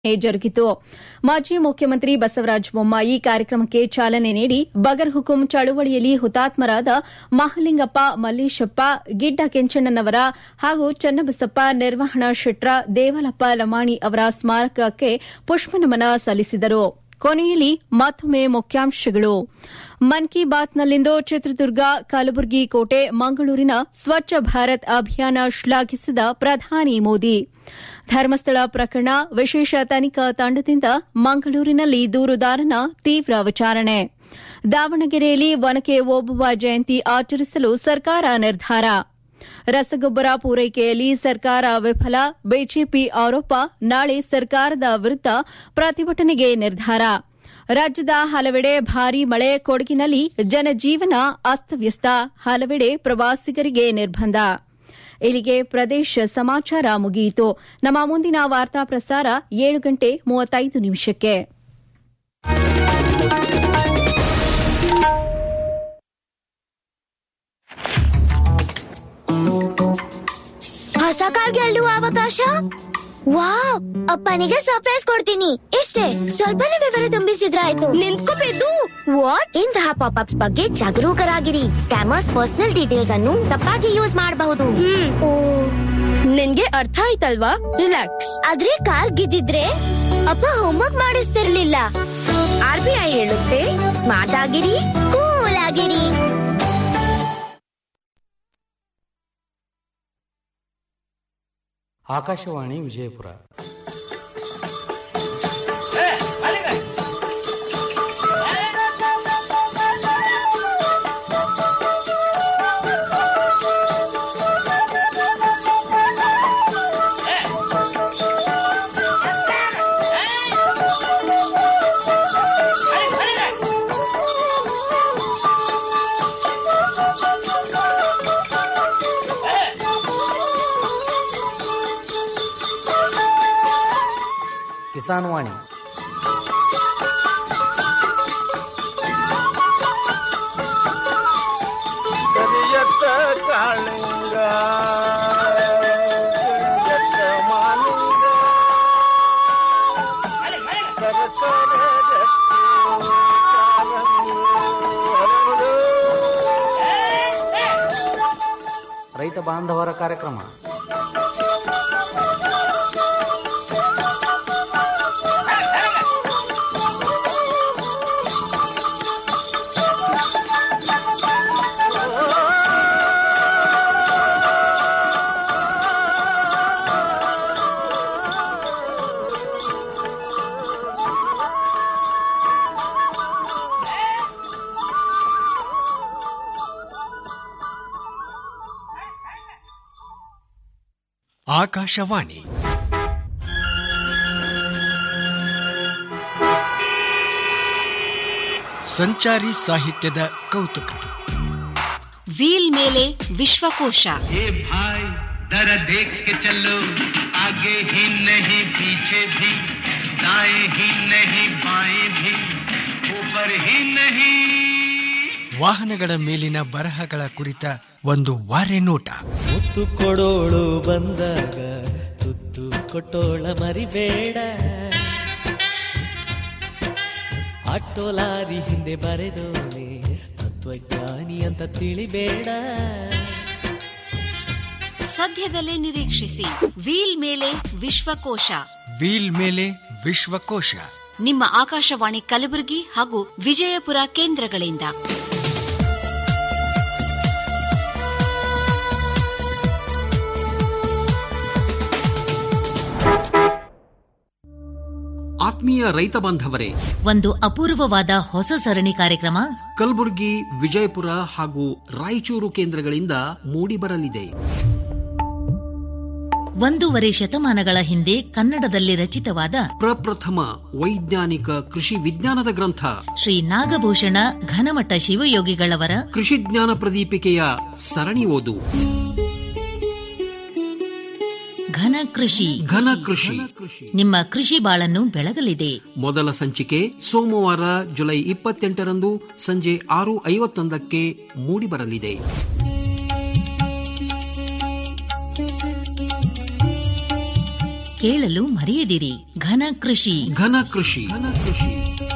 ಜರುಗಿತು ಮಾಜಿ ಮುಖ್ಯಮಂತ್ರಿ ಬಸವರಾಜ ಬೊಮ್ಮಾಯಿ ಕಾರ್ಯಕ್ರಮಕ್ಕೆ ಚಾಲನೆ ನೀಡಿ ಬಗರ್ ಹುಕುಂ ಚಳುವಳಿಯಲ್ಲಿ ಹುತಾತ್ಮರಾದ ಮಹಲಿಂಗಪ್ಪ ಮಲ್ಲೇಶಪ್ಪ ಗಿಡ್ಡ ಕೆಂಚಣ್ಣನವರ ಹಾಗೂ ಚನ್ನಬಸಪ್ಪ ನಿರ್ವಹಣಾ ಶೆಟ್ರ ದೇವಲಪ್ಪ ಲಮಾಣಿ ಅವರ ಸ್ಮಾರಕಕ್ಕೆ ಪುಷ್ಪನಮನ ಸಲ್ಲಿಸಿದರು ಕೊನೆಯಲ್ಲಿ ಮತ್ತೊಮ್ಮೆ ಮುಖ್ಯಾಂಶಗಳು ಮನ್ ಕಿ ಬಾತ್ನಲ್ಲಿಂದು ಚಿತ್ರದುರ್ಗ ಕಲಬುರಗಿ ಕೋಟೆ ಮಂಗಳೂರಿನ ಸ್ವಚ್ಛ ಭಾರತ್ ಅಭಿಯಾನ ಶ್ಲಾಘಿಸಿದ ಪ್ರಧಾನಿ ಮೋದಿ ಧರ್ಮಸ್ಥಳ ಪ್ರಕರಣ ವಿಶೇಷ ತನಿಖಾ ತಂಡದಿಂದ ಮಂಗಳೂರಿನಲ್ಲಿ ದೂರುದಾರನ ತೀವ್ರ ವಿಚಾರಣೆ ದಾವಣಗೆರೆಯಲ್ಲಿ ಒನಕೆ ಓಬವ್ವ ಜಯಂತಿ ಆಚರಿಸಲು ಸರ್ಕಾರ ನಿರ್ಧಾರ ರಸಗೊಬ್ಬರ ಪೂರೈಕೆಯಲ್ಲಿ ಸರ್ಕಾರ ವಿಫಲ ಬಿಜೆಪಿ ಆರೋಪ ನಾಳೆ ಸರ್ಕಾರದ ವಿರುದ್ದ ಪ್ರತಿಭಟನೆಗೆ ನಿರ್ಧಾರ ರಾಜ್ಯದ ಹಲವೆಡೆ ಭಾರೀ ಮಳೆ ಕೊಡಗಿನಲ್ಲಿ ಜನಜೀವನ ಅಸ್ತವ್ಯಸ್ತ ಹಲವೆಡೆ ಪ್ರವಾಸಿಗರಿಗೆ ನಿರ್ಬಂಧ ಇಲ್ಲಿಗೆ ಪ್ರದೇಶ ಸಮಾಚಾರ ಮುಗಿಯಿತು ನಮ್ಮ ಮುಂದಿನ ವಾರ್ತಾ ಪ್ರಸಾರ ಏಳು ಗಂಟೆ ಮೂವತ್ತೈದು ನಿಮಿಷಕ್ಕೆ ಹೊಸ ಕಾರ್ ಗೆಲ್ಲುವ ಅವಕಾಶ ವಾವ್ ಅಪ್ಪನಿಗೆ ಸರ್ಪ್ರೈಸ್ ಕೊಡ್ತೀನಿ ಇಷ್ಟೇ ಸ್ವಲ್ಪನೇ ವಿವರ ತುಂಬಿಸಿದ್ರಾಯ್ತು ನಿಂತ್ಕೋಬೇಕು ವಾಟ್ ಇಂತಹ ಪಾಪ್ ಅಪ್ಸ್ ಬಗ್ಗೆ ಜಾಗರೂಕರಾಗಿರಿ ಸ್ಕ್ಯಾಮರ್ಸ್ ಪರ್ಸನಲ್ ಡೀಟೇಲ್ಸ್ ಅನ್ನು ತಪ್ಪಾಗಿ ಯೂಸ್ ಮಾಡಬಹುದು ನಿನ್ಗೆ ಅರ್ಥ ಆಯ್ತಲ್ವಾ ರಿಲ್ಯಾಕ್ಸ್ ಆದ್ರೆ ಕಾರ್ ಗಿದ್ದಿದ್ರೆ ಅಪ್ಪ ಹೋಮ್ವರ್ಕ್ ಮಾಡಿಸ್ತಿರ್ಲಿಲ್ಲ ಆರ್ ಬಿ ಐ ಹೇಳುತ್ತೆ ಸ್ಮಾರ್ಟ್ ಆಗಿರಿ ಕೂಲ್ ಆಗಿರಿ ಆಕಾಶವಾಣಿ ವಿಜಯಪುರ ಕಿಸಾನ್ ವಾಣಿ ಕರಿಯತ್ತ ಕಾಳಿಂಗ ಕರಿಯತ್ತ ಮಾಲಿಂಗ ಸರಸರ ರಕ್ತಿ ಕಾರಂಗಿ ಹರಡು. ರೈತ ಬಾಂಧವರ ಕಾರ್ಯಕ್ರಮ ಆಕಾಶವಾಣಿ ಸಂಚಾರಿ ಸಾಹಿತ್ಯದ ಕೌತುಕ ವೀಲ್ ಮೇಲೆ ವಿಶ್ವಕೋಶ ये भाई जरा देख के चलो आगे ही नहीं पीछे भी दाएं ही नहीं बाएं भी ऊपर ही नहीं ವಾಹನಗಳ ಮೇಲಿನ ಬರಹಗಳ ಕುರಿತ ಒಂದು ವಾರೆ ನೋಟ ಮುತ್ತು ಕೊಡೋಳು ಬಂದಾಗ ತುತ್ತು ಕೊಟ್ಟೋಳ ಮರಿಬೇಡ ಆಟೋ ಲಾರಿ ಹಿಂದೆ ಬರೆದೋನೆ ತತ್ವಜ್ಞಾನಿ ಅಂತ ತಿಳಿಬೇಡ ಸದ್ಯದಲ್ಲೇ ನಿರೀಕ್ಷಿಸಿ ವೀಲ್ ಮೇಲೆ ವಿಶ್ವಕೋಶ ವೀಲ್ ಮೇಲೆ ವಿಶ್ವಕೋಶ ನಿಮ್ಮ ಆಕಾಶವಾಣಿ ಕಲಬುರಗಿ ಹಾಗೂ ವಿಜಯಪುರ ಕೇಂದ್ರಗಳಿಂದ ಆತ್ಮೀಯ ರೈತ ಬಾಂಧವರೇ ಒಂದು ಅಪೂರ್ವವಾದ ಹೊಸ ಸರಣಿ ಕಾರ್ಯಕ್ರಮ ಕಲಬುರಗಿ ವಿಜಯಪುರ ಹಾಗೂ ರಾಯಚೂರು ಕೇಂದ್ರಗಳಿಂದ ಮೂಡಿಬರಲಿದೆ ಒಂದೂವರೆ ಶತಮಾನಗಳ ಹಿಂದೆ ಕನ್ನಡದಲ್ಲಿ ರಚಿತವಾದ ಪ್ರಪ್ರಥಮ ವೈಜ್ಞಾನಿಕ ಕೃಷಿ ವಿಜ್ಞಾನದ ಗ್ರಂಥ ಶ್ರೀ ನಾಗಭೂಷಣ ಘನಮಠ ಶಿವಯೋಗಿಗಳವರ ಕೃಷಿ ಜ್ಞಾನ ಪ್ರದೀಪಿಕೆಯ ಸರಣಿ ಓದು ಘನ ಕೃಷಿ ಘನ ಕೃಷಿ ನಿಮ್ಮ ಕೃಷಿ ಬಾಳನ್ನು ಬೆಳಗಲಿದೆ ಮೊದಲ ಸಂಚಿಕೆ ಸೋಮವಾರ ಜುಲೈ ಇಪ್ಪತ್ತೆಂಟರಂದು ಸಂಜೆ ಆರು ಐವತ್ತೊಂದಕ್ಕೆ ಮೂಡಿಬರಲಿದೆ ಕೇಳಲು ಮರೆಯದಿರಿ ಘನ ಕೃಷಿ ಘನ ಕೃಷಿ ಘನ ಕೃಷಿ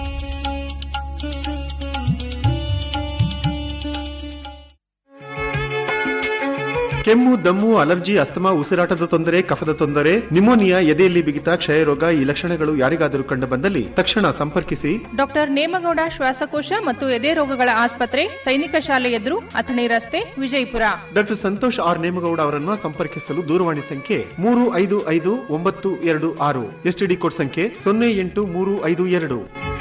ಕೆಮ್ಮು ದಮ್ಮು ಅಲರ್ಜಿ ಅಸ್ತಮಾ ಉಸಿರಾಟದ ತೊಂದರೆ ಕಫದ ತೊಂದರೆ ನಿಮೋನಿಯಾ ಎದೆಯಲ್ಲಿ ಬಿಗಿತ ಕ್ಷಯರೋಗ ಈ ಲಕ್ಷಣಗಳು ಯಾರಿಗಾದರೂ ಕಂಡು ಬಂದಲ್ಲಿ ತಕ್ಷಣ ಸಂಪರ್ಕಿಸಿ ಡಾಕ್ಟರ್ ನೇಮಗೌಡ ಶ್ವಾಸಕೋಶ ಮತ್ತು ಎದೆ ರೋಗಗಳ ಆಸ್ಪತ್ರೆ ಸೈನಿಕ ಶಾಲೆ ಎದುರು ಅಥಣಿ ರಸ್ತೆ ವಿಜಯಪುರ ಡಾಕ್ಟರ್ ಸಂತೋಷ್ ಆರ್ ನೇಮಗೌಡ ಅವರನ್ನು ಸಂಪರ್ಕಿಸಲು ದೂರವಾಣಿ ಸಂಖ್ಯೆ ಮೂರು ಐದು ಐದು ಒಂಬತ್ತು ಎರಡು ಆರು ಎಸ್ಟಿಡಿ ಕೋಡ್ ಸಂಖ್ಯೆ ಸೊನ್ನೆ ಎಂಟು ಮೂರು ಐದು ಎರಡು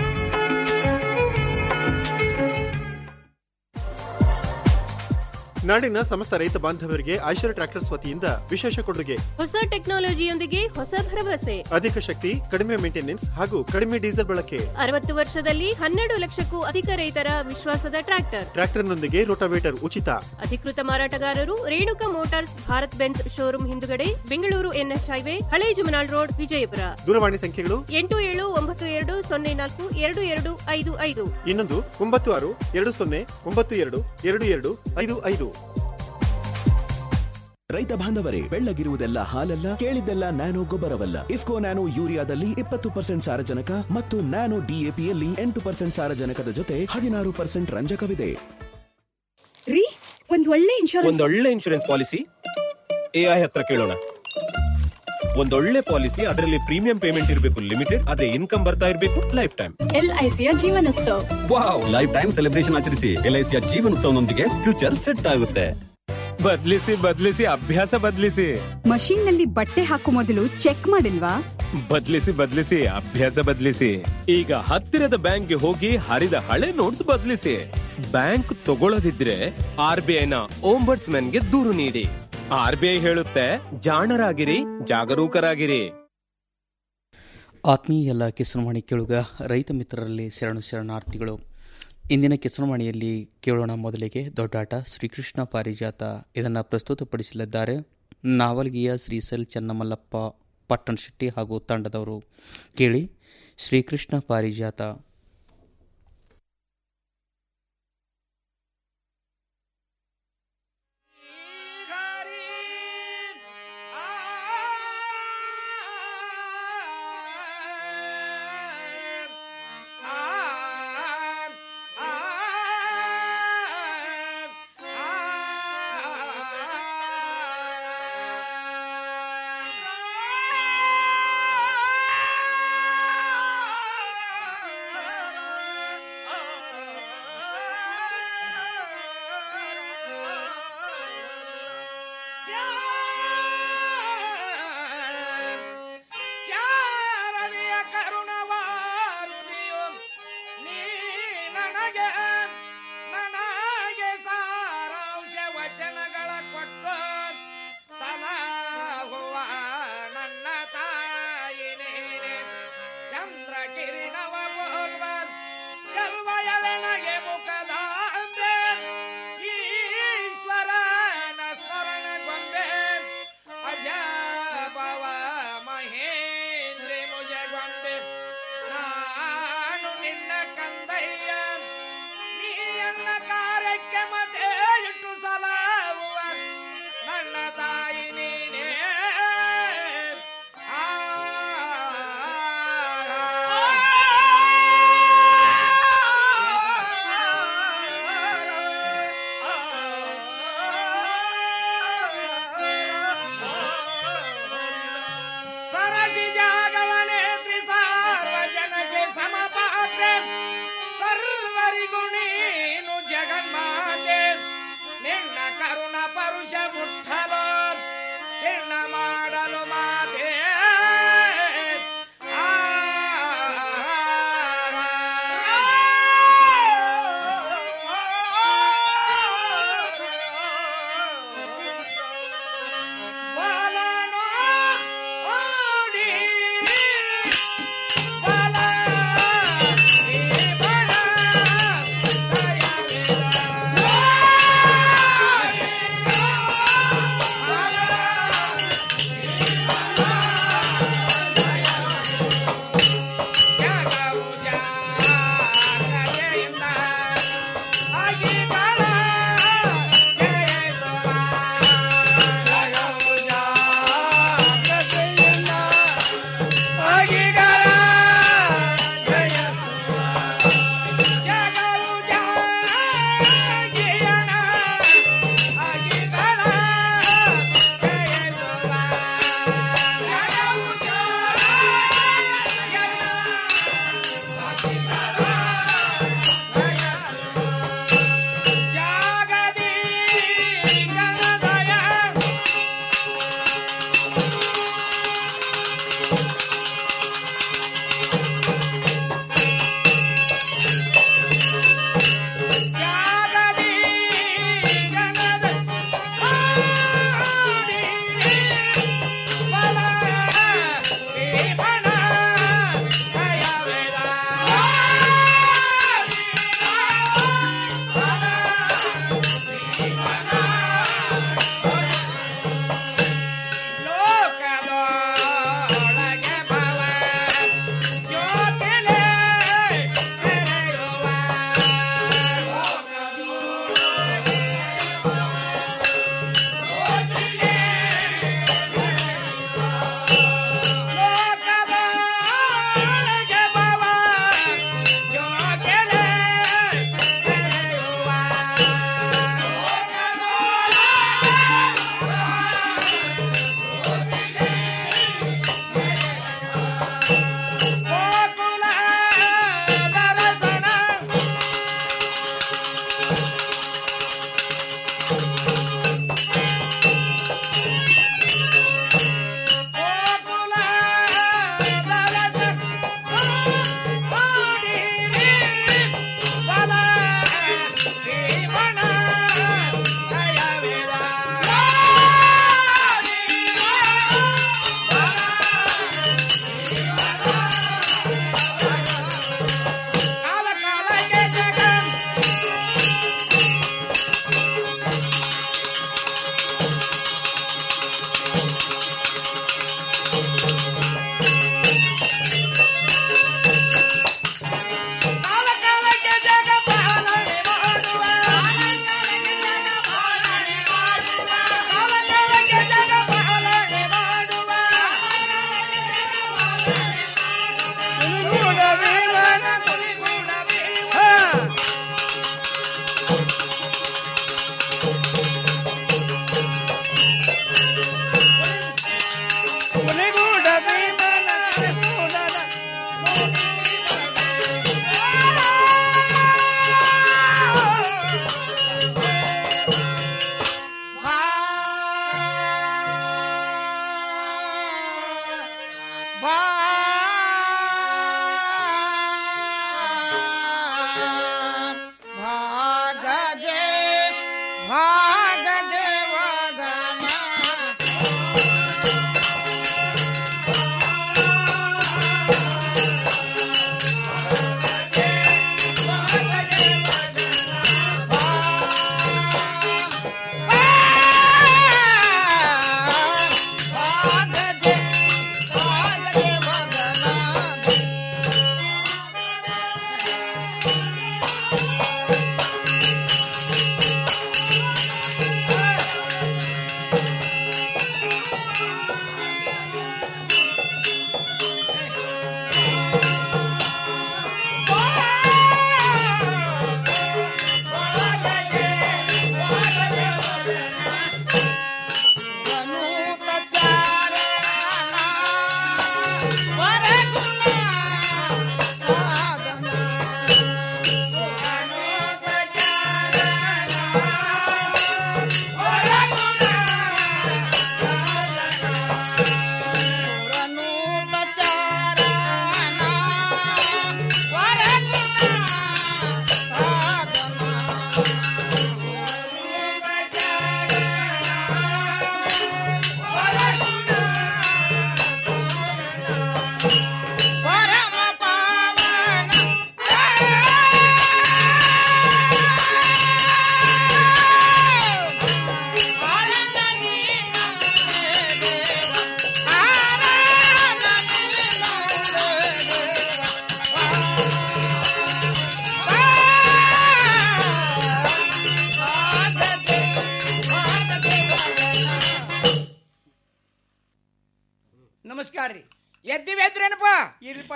ನಾಡಿನ ಸಮಸ್ತ ರೈತ ಬಾಂಧವರಿಗೆ ಐಶ್ವರ್ಯ ಟ್ರ್ಯಾಕ್ಟರ್ಸ್ ವತಿಯಿಂದ ವಿಶೇಷ ಕೊಡುಗೆ ಹೊಸ ಟೆಕ್ನಾಲಜಿಯೊಂದಿಗೆ ಹೊಸ ಭರವಸೆ ಅಧಿಕ ಶಕ್ತಿ ಕಡಿಮೆ ಮೇಂಟೆನೆನ್ಸ್ ಹಾಗೂ ಕಡಿಮೆ ಡೀಸೆಲ್ ಬಳಕೆ ಅರವತ್ತು ವರ್ಷದಲ್ಲಿ ಹನ್ನೆರಡು ಲಕ್ಷಕ್ಕೂ ಅಧಿಕ ರೈತರ ವಿಶ್ವಾಸದ ಟ್ರ್ಯಾಕ್ಟರ್ ಟ್ರ್ಯಾಕ್ಟರ್ನೊಂದಿಗೆ ರೋಟಾವೇಟರ್ ಉಚಿತ ಅಧಿಕೃತ ಮಾರಾಟಗಾರರು Renuka motors Bharat Benz showroom ಹಿಂದುಗಡೆ ಬೆಂಗಳೂರು ಎನ್ಎಸ್ ಹೈವೇ ಹಳೆ ಜುಮನಾಳ್ ರೋಡ್ ವಿಜಯಪುರ ದೂರವಾಣಿ ಸಂಖ್ಯೆಗಳು ಎಂಟು ಏಳು ಒಂಬತ್ತು ಎರಡು ಸೊನ್ನೆ ನಾಲ್ಕು ಎರಡು ಎರಡು ಐದು ಐದು ಇನ್ನೊಂದು ಒಂಬತ್ತು ಆರು ಎರಡು ಸೊನ್ನೆ ಒಂಬತ್ತು ಎರಡು ಎರಡು ಎರಡು ಐದು ಐದು ರೈತ ಬಾಂಧವರೇ ಬೆಳ್ಳಗಿರುವುದೆಲ್ಲ ಹಾಲಲ್ಲ ಕೇಳಿದ್ದೆಲ್ಲ ನ್ಯಾನೋ ಗೊಬ್ಬರವಲ್ಲ ಇಫ್ಕೋ ನ್ಯಾನೋ ಯೂರಿಯಾದಲ್ಲಿ ಇಪ್ಪತ್ತು ಪರ್ಸೆಂಟ್ ಸಾರಜನಕ ಮತ್ತು ನ್ಯಾನೋ ಡಿಎಪಿಯಲ್ಲಿ ಎಂಟು ಪರ್ಸೆಂಟ್ ಸಾರಜನಕದ ಜೊತೆ ಹದಿನಾರು ಪರ್ಸೆಂಟ್ ರಂಜಕವಿದೆ ರೀ ಒಂದ್ ಒಳ್ಳೆ ಇನ್ಶೂರೆನ್ಸ್ ಒಂದೊಳ್ಳೆ ಇನ್ಶೂರೆನ್ಸ್ ಪಾಲಿಸಿ ಎಐ ಹತ್ರ ಕೇಳೋಣ ಒಂದೊಳ್ಳೆ ಪಾಲಿಸಿ ಅದರಲ್ಲಿ ಪ್ರೀಮಿಯಂ ಪೇಮೆಂಟ್ ಇರಬೇಕು ಲಿಮಿಟೆಡ್ ಅದೇ ಇನ್ಕಮ್ ಬರ್ತಾ ಇರಬೇಕು ಲೈಫ್ ಟೈಮ್ ಎಲ್ಐಸಿಯ Jeevanotsava wow life time celebration ಆಚರಿಸಿ ಎಲ್ಐಸಿಯ ಜೀವನೋತ್ಸವನೊಂದಿಗೆ ಫ್ಯೂಚರ್ ಸೆಟ್ ಆಗುತ್ತೆ ಬದಲಿಸಿ ಬದಲಿಸಿ ಅಭ್ಯಾಸ ಬದಲಿಸಿ ಮಷೀನ್ ನಲ್ಲಿ ಬಟ್ಟೆ ಹಾಕೋ ಮೊದಲು ಚೆಕ್ ಮಾಡಿಲ್ವಾ ಬದಲಿಸಿ ಬದಲಿಸಿ ಅಭ್ಯಾಸ ಬದಲಿಸಿ ಈಗ ಹತ್ತಿರದ ಬ್ಯಾಂಕ್ಗೆ ಹೋಗಿ ಹರಿದ ಹಳೆ ನೋಟ್ಸ್ ಬದಲಿಸಿ ಬ್ಯಾಂಕ್ ತಗೊಳ್ಳದಿದ್ರೆ ಆರ್ ಬಿ ಐನ ಓಂಬರ್ಟ್ಸ್ ಗೆ ದೂರು ನೀಡಿ ಆರ್ ಬಿ ಐ ಹೇಳುತ್ತೆ ಜಾಣರಾಗಿರಿ ಜಾಗರೂಕರಾಗಿರಿ ಆತ್ಮೀಯ ಎಲ್ಲ ಕಿಸನವಾಣಿ ಕೇಳುಗ ರೈತ ಮಿತ್ರರಲ್ಲಿ ಶರಣು ಶರಣಾರ್ಥಿಗಳು ಇಂದಿನ ಕಿಸನವಾಣಿಯಲ್ಲಿ ಕೇಳೋಣ ಮೊದಲಿಗೆ ದೊಡ್ಡಾಟ ಶ್ರೀಕೃಷ್ಣ ಪಾರಿಜಾತ ಇದನ್ನು ಪ್ರಸ್ತುತಪಡಿಸಲಿದ್ದಾರೆ ನಾವಲ್ಗಿಯ ಶ್ರೀಸೆಲ್ ಚನ್ನಮಲ್ಲಪ್ಪ ಪಟ್ಟಣಶೆಟ್ಟಿ ಹಾಗೂ ತಂಡದವರು ಕೇಳಿ ಶ್ರೀಕೃಷ್ಣ ಪಾರಿಜಾತ ಶಾರದಿಯ ಕರುಣವಾರುಣಿಯು ನೀ ನನಗೆ ನನಗೆ ಸಾರಾಂಶ ವಚನಗಳ ಕೊಟ್ಟು ಸಲಹುವ ನನ್ನ ತಾಯಿ ನೀನೆ ಚಂದ್ರ ಕಿರಣವ ಪೂರ್ವ ಚಲ್ವಯಳನಗೆ ಮುಖದಾಂಬೆ ಈಶ್ವರನ ಸ್ಮರಣಗೊಂಬೆ ಅಜಾಬವ ಮಹೇಂದ್ರಿ ಮುಜಗೊಂಬೆ ನಾನು ನಿನ್ನ ಕಂದಯ್ಯ ನೀ ಎನ್ನ ಕಾರ್ಯಕ್ಕೆ ಮತ್ತೆ ಇಟ್ಟು ಸಲಾವುವ ನನ್ನ ತಾಯಿ ನೀನೇ ಆ ಸರಸಿ ಜಾಗವ ನೇತ್ರಿ ಸಾರ್ವಜನಕ್ಕೆ ಸಮಪಾತ್ರೆ ಸರ್ವರಿಗೂ ನೀನು ಜಗನ್ಮಾತೆ ನಿನ್ನ ಕರುಣ ಪರುಷ ಮುಟ್ಟಲು ಚಿನ್ನ ಮಾಡಲು ಮಾತೆ ಆ ಬಾಲನೋ ಓಡಿ ಬಾಲ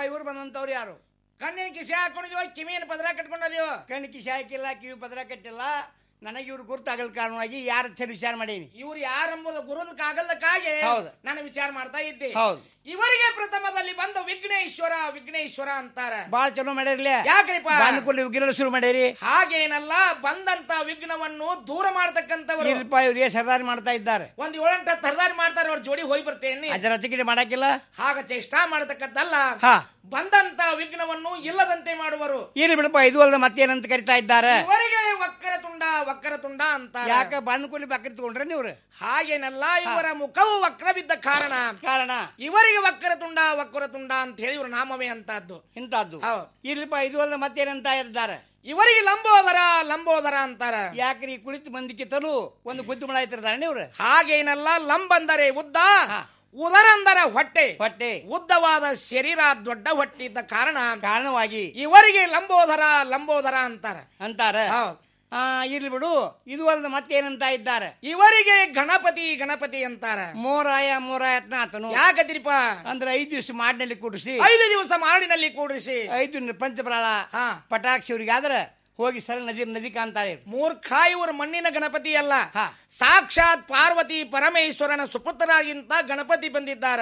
ಇವ್ರು ಬಂದಂತವ್ರು ಯಾರು ಕಣ್ಣಿನ ಕಿಸೆ ಹಾಕೊಂಡಿದ್ಯೋ ಕಿವಿನ ಪದರ ಕಟ್ಕೊಂಡದ್ಯೋ ಕಣ್ಣು ಕಿಶೆ ಹಾಕಿಲ್ಲ ಕಿವಿ ಪದರ ಕಟ್ಟಿಲ್ಲ ನನಗೆ ಇವ್ರು ಗುರುತಾಗಲ್ ಕಾರಣವಾಗಿ ಯಾರ ಹತ್ರ ವಿಚಾರ ಮಾಡೀನಿ ಇವ್ರು ಯಾರೆಂಬುದು ಗುರುದಕ್ಕಾಗಲ್ಲಕ್ಕಾಗಿ ಹೌದು. ನಾನು ವಿಚಾರ ಮಾಡ್ತಾ ಇದ್ದೆ ಹೌದು. ಇವರಿಗೆ ಪ್ರಥಮದಲ್ಲಿ ಬಂದು ವಿಘ್ನೇಶ್ವರ ವಿಘ್ನೇಶ್ವರ ಅಂತಾರ ಬಾಳ ಚಲೋ ಮಾಡಿರ್ಲಿ ಯಾಕ್ರಿಪ್ಪ ಬಾನುಕುಲ್ ವಿಗ್ರಹ ಶುರು ಮಾಡಿರಿ ಹಾಗೇನಲ್ಲ ಬಂದಂತ ವಿಘ್ನವನ್ನು ದೂರ ಮಾಡತಕ್ಕಂಥವರು ಇಲ್ಪ ಇವ್ರಿಗೆ ಸರ್ದಾರಿ ಮಾಡ್ತಾ ಇದ್ದಾರೆ ಒಂದ್ ಏಳೆಂಟ ತರದಾರಿ ಮಾಡ್ತಾರೆ ಅವ್ರ ಜೋಡಿ ಹೋಗಿ ಬರ್ತೇನೆ ಅಜರ ರಚಕಿರಿ ಮಾಡಾಕಿಲ್ಲ ಹಾಗ ಚೇಷ್ಟಾ ಮಾಡತಕ್ಕದ್ದಲ್ಲ ಹಾ ಬಂದಂತ ವಿಘ್ನವನ್ನು ಇಲ್ಲದಂತೆ ಮಾಡುವರು ಇರ್ಲಿ ಬಿಡಪ್ಪ ಇದು ಅಲ್ದ ಮತ್ತೇನಂತ ಕರಿತಾ ಇದ್ದಾರೆ ಇವರಿಗೆ ವಕ್ಕರ ತುಂಡ ವಕ್ಕರ ತುಂಡ ಅಂತ ಯಾಕ ಬಾನುಕುಲಿ ಬಕ್ರಿ ತಗೊಂಡ್ರೆ ನೀವ್ರು ಹಾಗೇನಲ್ಲ ಇವರ ಮುಖವು ವಕ್ರ ಬಿದ್ದ ಕಾರಣ ಕಾರಣ ಇವರಿಗೆ ವಕ್ಕರ ತುಂಡ ವಕ್ಕರ ತುಂಡ ಅಂತ ಹೇಳಿ ಇವ್ರ ನಾಮವೇ ಅಂತದ್ದು ಇಂತದ್ದು ಇರ್ಲಿಪ್ಪ ಇದು ಅಲ್ದ ಮತ್ತೇನಂತ ಇದ್ದಾರೆ ಇವರಿಗೆ ಲಂಬೋದರ ಲಂಬೋದರ ಅಂತಾರ ಯಾಕ್ರಿ ಕುಳಿತು ಮಂದಿಕ್ಕಿತ್ತಲು ಒಂದು ಗುದ್ದು ಮಳ ಇತ್ತಿರ್ತಾರೆ ನೀವ್ರು ಹಾಗೇನಲ್ಲ ಲಂಬ ಅಂದರೆ ಉದ್ದ ಉದರ ಅಂದರೆ ಹೊಟ್ಟೆ ಹೊಟ್ಟೆ ಉದ್ದವಾದ ಶರೀರ ದೊಡ್ಡ ಹೊಟ್ಟೆ ಇದ್ದ ಕಾರಣ ಕಾರಣವಾಗಿ ಇವರಿಗೆ ಲಂಬೋದರ ಲಂಬೋದರ ಅಂತಾರ ಅಂತಾರ ಆ ಇರ್ಲಿ ಬಿಡು ಇದು ಅಲ್ದ ಮತ್ತೇನಂತ ಇದ್ದಾರೆ ಇವರಿಗೆ ಗಣಪತಿ ಗಣಪತಿ ಅಂತಾರ ಮೋರಾಯ ಮೋರಾಯತ್ನ ಆತನು ಯಾಕದಿರಿಪ ಅಂದ್ರೆ ಐದು ದಿವಸ ಮಾಡಿನಲ್ಲಿ ಕೂಡಿಸಿ ಐದು ದಿವಸ ಮಾಡಿನಲ್ಲಿ ಕೂಡಿಸಿ ಐದು ಪಂಚಪ್ರಾಳ ಪಟಾಕ್ಷಿ ಅವ್ರಿಗೆ ಆದ್ರೆ ಹೋಗಿ ಸರ ನದಿ ನದಿ ಕಾಣ್ತಾರೆ ಮೂರ್ಖ ಇವರು ಮಣ್ಣಿನ ಗಣಪತಿ ಅಲ್ಲ ಸಾಕ್ಷಾತ್ ಪಾರ್ವತಿ ಪರಮೇಶ್ವರನ ಸುಪುತ್ರರಾಗಿಂತ ಗಣಪತಿ ಬಂದಿದ್ದಾರೆ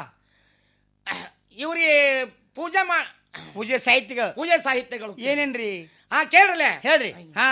ಇವರಿಗೆ ಪೂಜೆ ಮಾ ಪೂಜೆ ಸಾಹಿತ್ಯಗಳು ಪೂಜೆ ಸಾಹಿತ್ಯಗಳು ಏನೇನ್ರಿ ಹಾ ಕೇಳ್ರಲೆ ಹೇಳ್ರಿ ಹಾ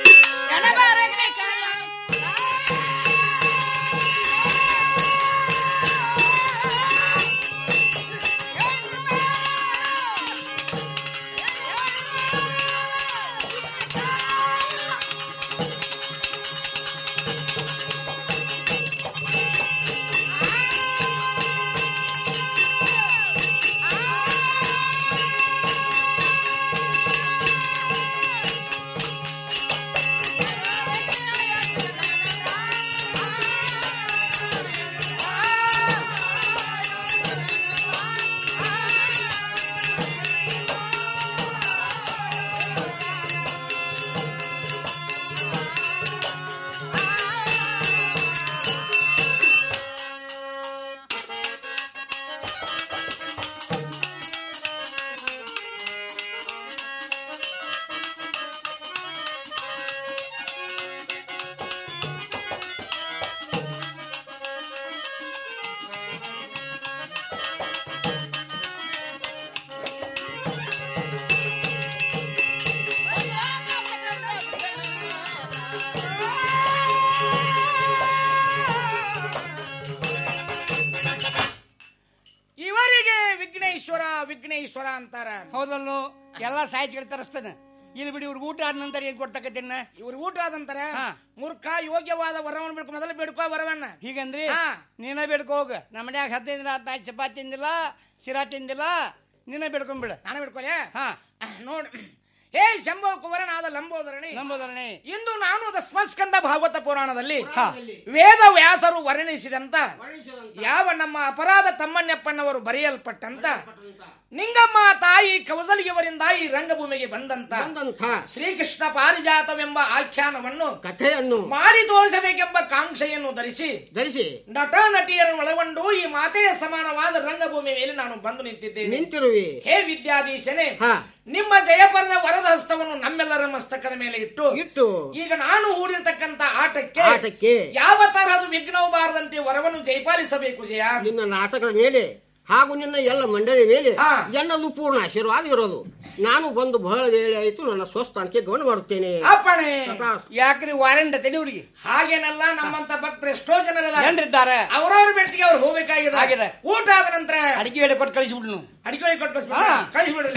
ಇವರಿಗೆ ವಿಘ್ನೇಶ್ವರ ವಿಘ್ನೇಶ್ವರ ಅಂತಾರ ಹೌದಲ್ಲೋ ಎಲ್ಲಾ ಸಾಹಿತ್ಯಗಳು ತರಿಸ್ತಾನೆ ಇಲ್ಲಿ ಬಿಡಿ ಇವ್ರಿಗೆ ಊಟ ಆದ ನಂತರ ಏನ್ ಕೊಡ್ತಕ್ಕತ್ತೇನ ಇವ್ರ ಊಟ ಆದಂತರ ಮೂರ್ಖ ಯೋಗ್ಯವಾದ ವರವನ್ನು ಬೇಡ್ಕೊ ಮೊದಲು ಬೇಡ್ಕೋ ವರವನ್ನ ಹೀಗಂದ್ರಿ ಹಾ. ನೀನ ಬೇಡ್ಕೊ ಹೋಗ ನಮ್ಮ ಮನ್ಯಾಗ ಹದಿನೈದು ದಿನ ಆತ ಚಪಾತಿ ತಿಂದಿಲ್ಲ ಸಿರಾ ತಿಂದಿಲ್ಲ ನೀನ ಬೇಡ್ಕೊಂಡ್ಬಿಡ ನಾನು ಬೇಡ್ಕೊಲೆ ಹಾ ನೋಡ್ ಹೇ ಶಂಭೋ ಕುವರನಾದ ಲಂಬೋದರಣಿ ಲಂಬೋದರಣಿ ಇಂದು ನಾನು ದಸ್ಮಸ್ಕಂದ ಭಾಗವತ ಪುರಾಣದಲ್ಲಿ ವೇದ ವ್ಯಾಸರು ವರ್ಣಿಸಿದಂತ ಯಾವ ನಮ್ಮ ಅಪರಾಧ ತಮ್ಮಣ್ಣಪ್ಪನವರು ಬರೆಯಲ್ಪಟ್ಟಂತ ನಿಂಗಮ್ಮ ತಾಯಿ ಕೌಸಲಿಯವರಿಂದ ಈ ರಂಗಭೂಮಿಗೆ ಬಂದಂತ ಶ್ರೀಕೃಷ್ಣ ಪಾರಿಜಾತವೆಂಬ ಆಖ್ಯಾನವನ್ನು ಕಥೆಯನ್ನು ಮಾಡಿ ತೋರಿಸಬೇಕೆಂಬ ಕಾಂಕ್ಷೆಯನ್ನು ಧರಿಸಿ ಧರಿಸಿ ನಟ ನಟಿಯರನ್ನು ಒಳಗೊಂಡು ಈ ಮಾತೆಯ ಸಮಾನವಾದ ರಂಗಭೂಮಿ ಮೇಲೆ ನಾನು ಬಂದು ನಿಂತಿದ್ದೇನೆ ನಿಂತಿರುವಿ ಹೇ ವಿದ್ಯಾಧೀಶನೇ ಹಾ. ನಿಮ್ಮ ಜಯಪರದ ವರದ ಹಸ್ತವನ್ನು ನಮ್ಮೆಲ್ಲರ ಮಸ್ತಕದ ಮೇಲೆ ಇಟ್ಟು ಇಟ್ಟು ಈಗ ನಾನು ಹೂಡಿರ್ತಕ್ಕಂತ ಆಟಕ್ಕೆ ಆಟಕ್ಕೆ ಯಾವ ತರಹದ ವಿಘ್ನವು ಬಾರದಂತೆ ವರವನ್ನು ಜಯಪಾಲಿಸಬೇಕು ಜಯ ನಿನ್ನ ನಾಟಕದ ಮೇಲೆ ಹಾಗೂ ನಿನ್ನ ಎಲ್ಲ ಮಂಡಳಿ ಮೇಲೆ ಎಲ್ಲದೂ ಪೂರ್ಣ ಆಶೀರ್ವಾದ ಇರೋದು ನಾನು ಬಂದು ಬಹಳ ವೇಳೆ ಆಯಿತು ನನ್ನ ಸ್ವಸ್ಥಾನಕ್ಕೆ ಗಮನ ಮಾಡುತ್ತೇನೆ ಅಪ್ಪಣೆ ಯಾಕ್ರಿ ವಾರಂಟ್ ತಿಳಿವ್ರಿಗೆ ಹಾಗೇನಲ್ಲ ನಮ್ಮಂತ ಭಕ್ತರು ಎಷ್ಟೋ ಜನರ ಜನರಿದ್ದಾರೆ ಅವರವ್ರ ಬೆಟ್ಟಿಗೆ ಅವ್ರು ಹೋಗ್ಬೇಕಾಗಿದೆ ಆಗಿದೆ. ಊಟ ಆದ ನಂತರ ಅಡಿಗೆ ವೇಳೆ ಕೊಟ್ಟು ಕಳಿಸಿಬಿಡ್ನು ಅಡಿಕೆ ಕೊಟ್ಟು ಕಳಿಸ್ಬಿಡ್ರಿ ಹಾ. ಕಳಿಸ್ಬಿಡ್ರಿ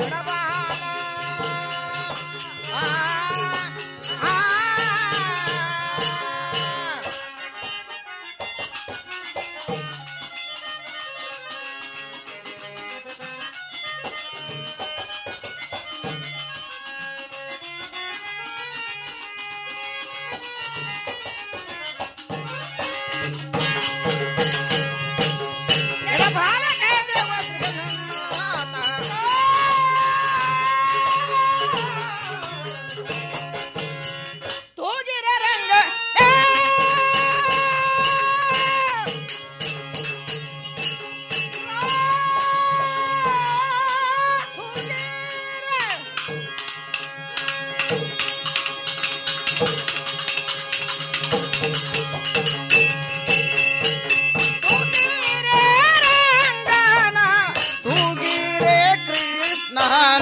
ತೂಗಿರೆ ಕೃಷ್ಣನ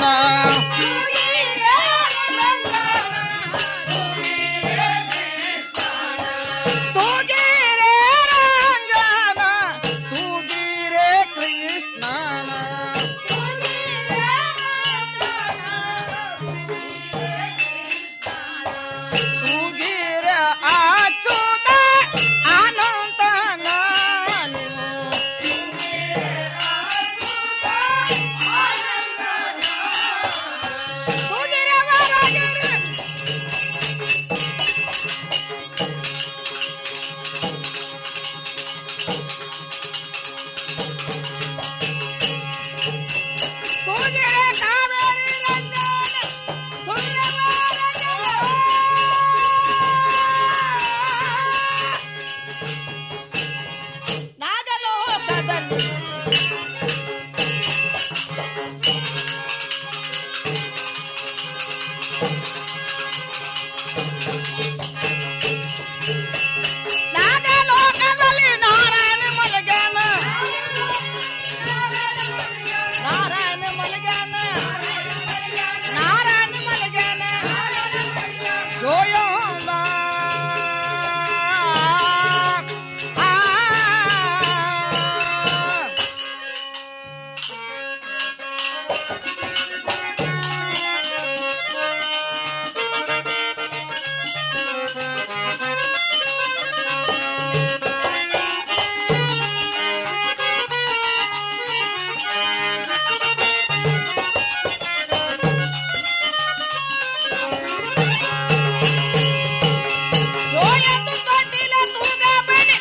ತೂಗಿರೆ ರಂಗನ ತೂಗಿರೆ ಕೃಷ್ಣನ ತೂಗಿರೆ ಅಚ್ಯುತ ಅನಂತನ ನಾಗಲೋಕದಲ್ಲಿ ನಾರಾಯಣ ಮಲಗ್ಯಾನ ನಾರಾಯಣ ಮಲಗ್ಯಾನ ನಾರಾಯಣ ಮಲಗ್ಯಾನ ಜೋಯೋಂದ ಆ ಜೋಯಂದು ತೊಟ್ಟಿಲ ತೂಗಬೇಡಿ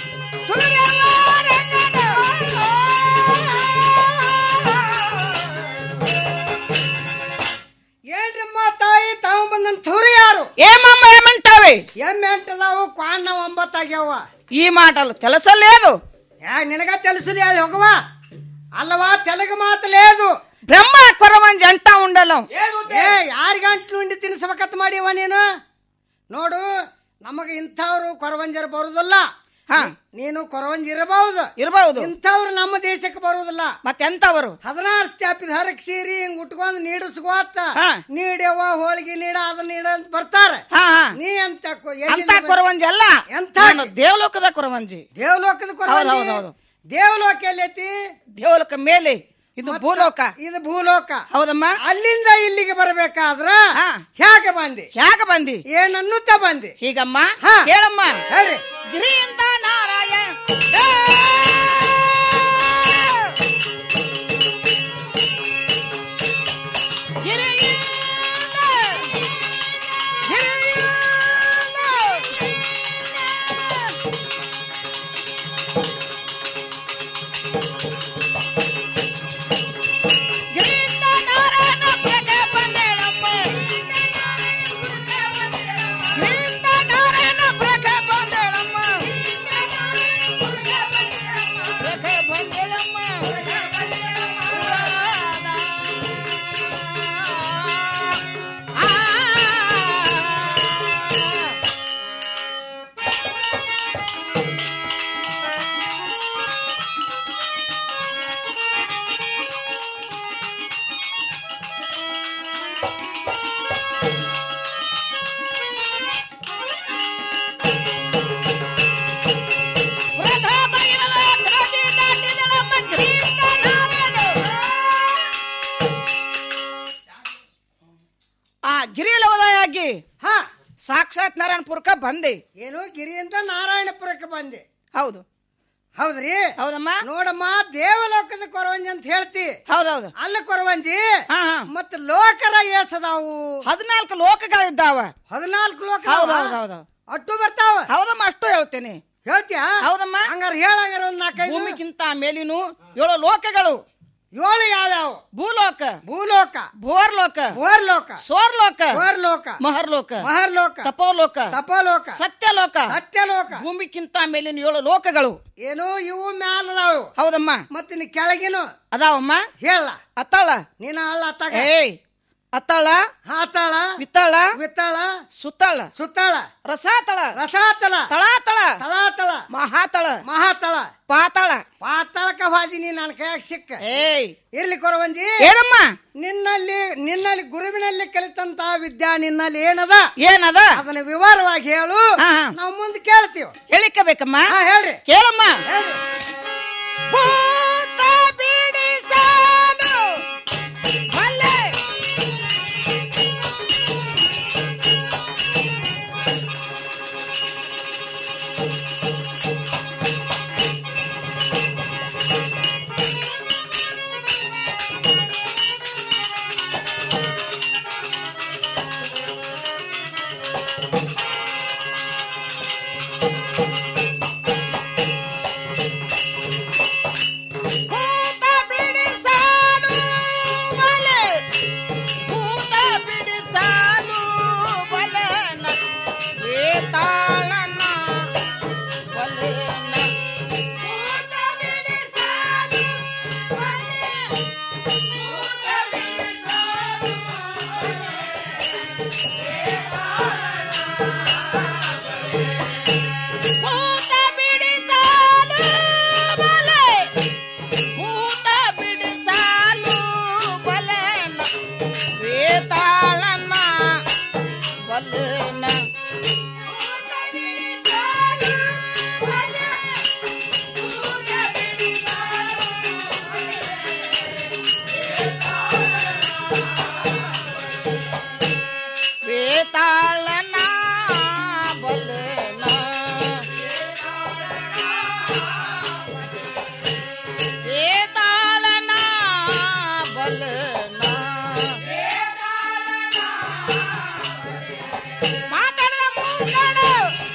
ಏನ್ರಮ್ಮ ತಾಯಿ ತಾವು ಬಂದನ್ ತವ್ರಿ ಯಾರು ఏమమ్మ ఏమంటావి ಎಮ್ಮೆ ಎಂಟದಾವು ಕ್ವಾಣ್ಣ ಒಂಬತ್ತಾಗ್ಯಾವ ఈ మాటలు తెలుసలేదు ಯಾ ನಿನಗ తెలుసుది ಹೇಳಿ ಹೋಗವ ಅಲ್ಲವಾ ತೆಲುಗು ಮಾತು ಲೇದು బ్రహ్మ కొరవంజి అంటా ఉండలం ಏ ಯಾರಿಗಂಟ್ಲು ಉಂಡಿ ತಿನ್ಸಬೇಕತ್ ಮಾಡಿವ ನೀನು ನೋಡು ನಮಗ ಇಂಥವ್ರು ಕೊರವಂಜರು ಬರುದಿಲ್ಲ ನೀನು ಕೊರವಂಜಿ ಇರಬಹುದು ಇರಬಹುದು ಇಂಥವ್ರು ನಮ್ಮ ದೇಶಕ್ಕೆ ಬರುವುದಿಲ್ಲ ಮತ್ತೆಂತವರು ಹದಿನಾರು ಸ್ಟ್ಯಾಪಿದ ಹರಕ್ ಸೀರಿ ಹಿಂಗ್ ಉಟ್ಕೊಂಡ್ ನೀಡಿಸ್ಕೋತ ಹಾ. ನೀಡ್ಯವ ಹೋಳಿಗೆ ನೀಡ ಅದನ್ನ ನೀಡ ಅಂತ ಬರ್ತಾರೆ ಹಾ, ಹಾ. ನೀ ಅಂತ ಅಂತ ಕೊರವಂಜಿ ಅಲ್ಲ ಎಂಥ ನಾನು ದೇವಲೋಕದ ಕೊರವಂಜಿ ದೇವಲೋಕದ ಹೌದು, ಕೊರವಂಜಿ ಹೌದು, ಹೌದು. ದೇವಲೋಕ ಎಲ್ಲೈತಿ ದೇವಲೋಕ ಮೇಲೆ ಇದು ಭೂಲೋಕ ಇದು ಭೂಲೋಕ ಹೌದಮ್ಮ ಅಲ್ಲಿಂದ ಇಲ್ಲಿಗೆ ಬರಬೇಕಾದ್ರ ಹೇಗೆ ಬಂದಿ ಹೇಗೆ ಬಂದಿ ಏನನ್ನುತ್ತ ಬಂದಿ ಹೀಗಮ್ಮ ಹಾ. ಹೇಳಮ್ಮ ಹೇಳಿ ಗಿರಿಯಿಂದ ನಾರಾಯಣ ಗಿರಿಲವದಾಗಿ ಹಾ ಸಾಕ್ಷಾತ್ ನಾರಾಯಣಪುರಕ್ಕ ಬಂದೆ ಏನು ಗಿರಿಯಿಂದ ನಾರಾಯಣಪುರಕ್ಕೆ ಬಂದೆ ಹೌದು ಹೌದ್ರಿ ಹೌದಮ್ಮ ನೋಡಮ್ಮ ದೇವಲೋಕದ ಕೊರವಂಜಿ ಅಂತ ಹೇಳ್ತಿ ಹೌದೌದು ಅಲ್ಲ ಕೊರವಂಜಿ ಮತ್ತ ಲೋಕರ ಏಸದಾವು ಹದಿನಾಲ್ಕು ಲೋಕಗಳಿದ್ದಾವ ಹದಿನಾಲ್ಕು ಲೋಕ ಹೌದು ಹೌದು ಹೌದು ಅಟ್ಟು ಬರ್ತಾವ ಹೌದಮ್ಮ ಅಷ್ಟು ಹೇಳ್ತೇನೆ ಹೇಳ್ತೀಯಾ ಹೌದಮ್ಮ ಹಂಗಾರ ಹೇಳಂಗಾರ ಒಂದ್ ನಾಲ್ಕೈದು ಭೂಮಿಗಿಂತ ಮೇಲಿನು ಏಳು ಲೋಕಗಳು ಏಳು ಯಾವ್ಯಾವ ಭೂಲೋಕ ಭೂಲೋಕ ಭೋರ್ಲೋಕ ಭೋರ್ಲೋಕ ಸೋರ್ಲೋಕ ಸ್ವರ್ಲೋಕ ಮಹರ್ಲೋಕ ಮಹರ್ಲೋಕ ತಪೋಲೋಕ ತಪೋಲೋಕ ಸತ್ಯಲೋಕ ಸತ್ಯಲೋಕ ಭೂಮಿಗಿಂತ ಮೇಲಿನ ಏಳು ಲೋಕಗಳು ಏನು ಇವು ಮ್ಯಾಲದಾವು ಹೌದಮ್ಮ ಮತ್ತಿನ ಕೆಳಗಿನ ಅದಾವಮ್ಮ ಹೇಳ ಅತ್ತಾಳ ನೀನ ಅಲ್ಲ ಅತ್ತಾಗ ಏಯ್ ಅತ್ತಾಳ ಹಾತಾಳ ವಿತ್ತಾಳ ವಿತ್ತಾಳ ಸುತ್ತಾಳ ಸುತ್ತಾಳ ರಸಾತಳ ರಸಾತಳ ತಳಾತಳ ತಳಾತಳ ಮಹಾತಳ ಮಹಾತಳ ಪಾತಾಳ ಪಾತಾಳಕ ಹಾದಿನಿ ನನ್ನ ಕೈಯಾಗ ಸಿಕ್ಕ ಏಯ್ ಇರ್ಲಿ ಕೊರವಂಜಿ ಏನಮ್ಮ ನಿನ್ನಲ್ಲಿ ನಿನ್ನಲ್ಲಿ ಗುರುವಿನಲ್ಲಿ ಕಲಿತಂತ ವಿದ್ಯಾ ನಿನ್ನಲ್ಲಿ ಏನದ ಏನದ ಅದನ್ನ ವಿವರವಾಗಿ ಹೇಳು ಹಾ, ಹಾ. ನಾವು ಮುಂದೆ ಕೇಳ್ತೀವಿ ಹೇಳಿಕ ಬೇಕಮ್ಮ ಹಾ ಹೇಳ್ರಿ ಕೇಳಮ್ಮ ಹೇಳ್ರಿ ಭೂತ ಬಿಡಿಸಾನು ಬಲ್ಲೆ. ಭೂತ ಬಿಡಿಸಾನು ಬಲೆ. ಭೂತ ಬಿಡಿಸಾನು ಬಲೆನ. ವೇತಾಳನ ಬಲೆನ. ಭೂತ ಬಿಡಿಸಾನು ಬಲೆ. ಭೂತ ಬಿಡಿಸಾನು ಭೂತ ಬಿಡಿಸಾಲು ಬಲೆ. ಭೂತ ಬಿಡಿಸಾಲು ಬಲೆನ. ವೇತಾಳನ ಬಲೆನ. ಭೂತ ಬಿಡಿಸಾಲು ಬಲೆ. ಭೂತ ಬಿಡಿಸಾಲು ವೇತಾಳನ ಬಲೆನ. ವೇತಾಳನ ಬಲೆನ. ಮಾತಾಡದ ಮೂರ್ಖನು.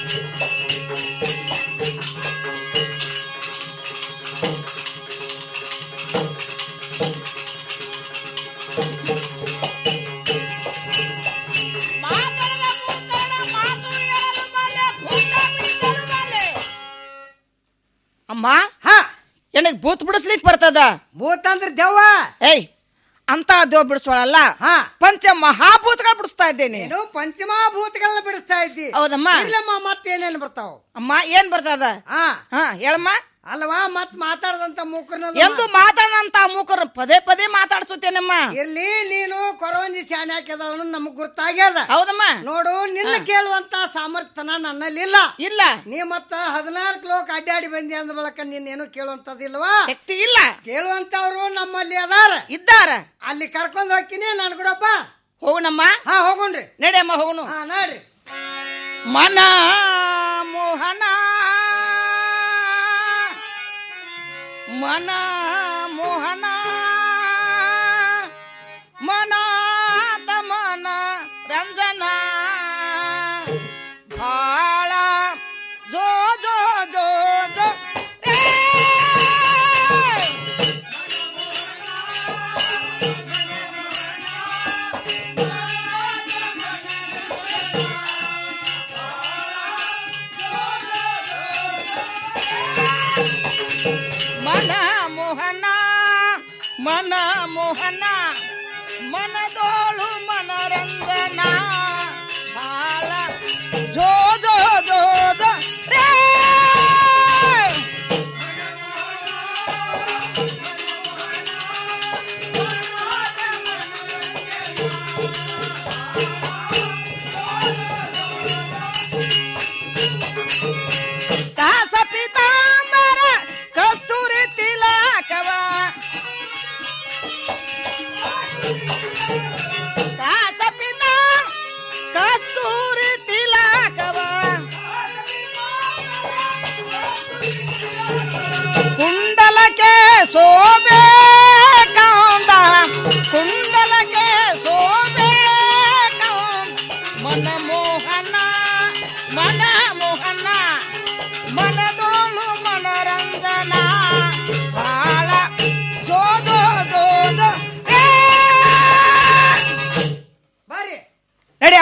ಮಾತಾಡದ ಮೂರ್ಖನ ಮಾತು ಹೇಳಲು ಬಲ್ಲೆ, ಭೂತ ಬಿಡಿಸಲು ಬಲ್ಲೆ. ಅಮ್ಮ ಹಾ ನನಗ್ ಭೂತ್ ಬಿಡಿಸ್ಲಿಕ್ ಬರ್ತದ ಭೂತ ಅಂದ್ರೆ ದೆವ್ವ ಏಯ್ ಅಂತ ದೇವ್ ಬಿಡಿಸೋಳಲ್ಲ ಹಾ ಪಂಚ ಮಹಾಭೂತಗಳು ಬಿಡಿಸ್ತಾ ಇದ್ದೇನೆ ಏನು ಪಂಚಮಹಾಭೂತಗಳನ್ನ ಬಿಡಿಸ್ತಾ ಇದ್ದಿ ಹೌದಮ್ಮ ಇಲ್ಲಮ್ಮ ಮತ್ತೇನೇನು ಬರ್ತಾವ ಅಮ್ಮ ಏನ್ ಬರ್ತದ ಹಾ ಹಾ ಹೇಳಮ್ಮ ಅಲ್ವಾ ಮತ್ ಮಾತಾಡದಂತ ಮೂಕರ್ನ ಎಂದು ಮಾತಾಡಂತ ಮೂಕರು ಪದೇ ಪದೇ ಮಾತಾಡ್ಸುತ್ತೇನಮ್ಮ ಇರ್ಲಿ ನೀನು ಕೊರವಂಜಿ ಶಾನೆ ಹಾಕಿದ ನಮಗ್ ಗುರ್ತಾಗ್ಯದ ಹೌದಮ್ಮ ನೋಡು ನಿನ್ನ ಕೇಳುವಂತ ಸಾಮರ್ಥ್ಯನ ನನ್ನಲ್ಲಿ ಇಲ್ಲ ಇಲ್ಲ ನೀ ಮತ್ತ ಹದಿನಾಲ್ಕು ಲೋಕ ಅಡ್ಡಾಡಿ ಬಂದಿ ಅಂದ ಬಳಕ ನೀನೇನು ಕೇಳುವಂತದಿಲ್ವಾ ಶಕ್ತಿ ಇಲ್ಲ ಕೇಳುವಂತವ್ರು ನಮ್ಮಲ್ಲಿ ಅದಾರ ಇದ್ದಾರ ಅಲ್ಲಿ ಕರ್ಕೊಂಡ್ ಹೋಗ್ತೀನಿ ನಾನು ಕೂಡಪ್ಪ ಹೋಗುಣಮ್ಮ ಹಾ ಹೋಗುಣ್ರಿ ನಡಿಯಮ್ಮ ಹೋಗುನು ಹಾ ನೋಡ್ರಿ ಮನ ಮೋಹನ ಮನ ಮೋಹನ ಮನ ತಮನ ರಂಜನ ಭಾಳ ಜೋ ಜೋ ಜೋ ಜೋ ಏ! ಮನ ಮೋಹನ ಮನ ಮೋಹನ ಮನದೋಳು ಮನರಂಜನ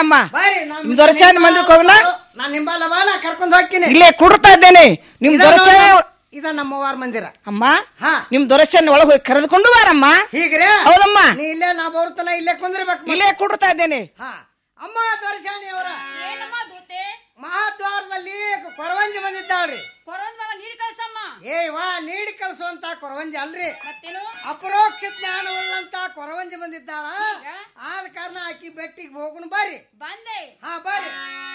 ಹೋಗಮ್ಮ ಬರ್ರಿ ನಮ್ ನಿಮ್ ದೊರಚಾನ ಮಂದಿರಕ್ಕೆ ಹೋಗೋಣ ನಾನ್ ನಿಂಬಲ್ಲ ಬಾ ನಾ ಕರ್ಕೊಂಡ್ ಹೋಗ್ತೀನಿ ಇಲ್ಲೇ ಕುಡ್ತಾ ಇದ್ದೇನೆ ನಿಮ್ ಇದ ದೊರಚಾನ ನೋಡು, ಇದ ನಮ್ಮವಾರ ಮಂದಿರ ಅಮ್ಮ ನಿಮ್ ದೊರಚಾನ ಒಳಗೆ ಹೋಗಿ ಕರೆದುಕೊಂಡು ಬಾರಮ್ಮ ಹೀಗ್ರೆ ಹೌದಮ್ಮ ನೀ ಇಲ್ಲೇ ನಾ ಬರುತ್ತಲ್ಲ ಇಲ್ಲೇ ಕುಂದ್ರಬೇಕು ಮತ್ತೆ. ಇಲ್ಲೇ ಕುಡ್ತಾ ಇದ್ದೇನೆ ಹಾ ಅಮ್ಮ ದೊರಸಾಣಿ ಅವರ ಮಹಾದ್ವಾರದಲ್ಲಿ ಕೊರವಂಜಿ ಬಂದಿದ್ದಾಳ್ರಿ ನೀಡಿ ಕಳ್ಸಮ್ಮ ಏ ವಾ ನೀಡಿ ಕಳಿಸುವಂತ ಕೊರವಂಜಿ ಅಲ್ರಿ ಮತ್ತೇನು ಅಪರೋಕ್ಷ ಜ್ಞಾನವುಳ್ಳಂತ ಕೊರವಂಜಿ ಬಂದಿದ್ದಾಳ ಆದ ಕಾರಣ ಆಕಿ ಬೆಟ್ಟಿಗೆ ಹೋಗುಣ ಬರ್ರಿ ಬಂದೆ ಹಾ ಬರ್ರಿ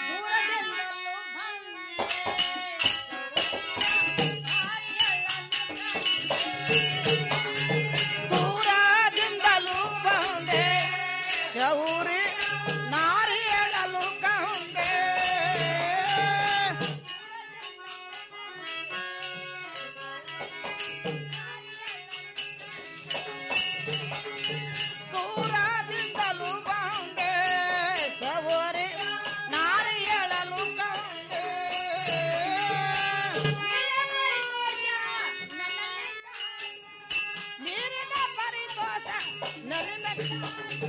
ದೂರದಿಂದಲೂ ಬಂದೆ ಶೌರಿ ನಾರಿ ಹೇಳಲು ಕಂದೆ ದೂರದಿಂದಲೂ ಬಂದೆ ಸವರಿ ನಾರಿ ಹೇಳಲು ಕಂದೆ ನೀರಿನ ಪರಿತೋಷ ನನ್ನಲ್ಲಿ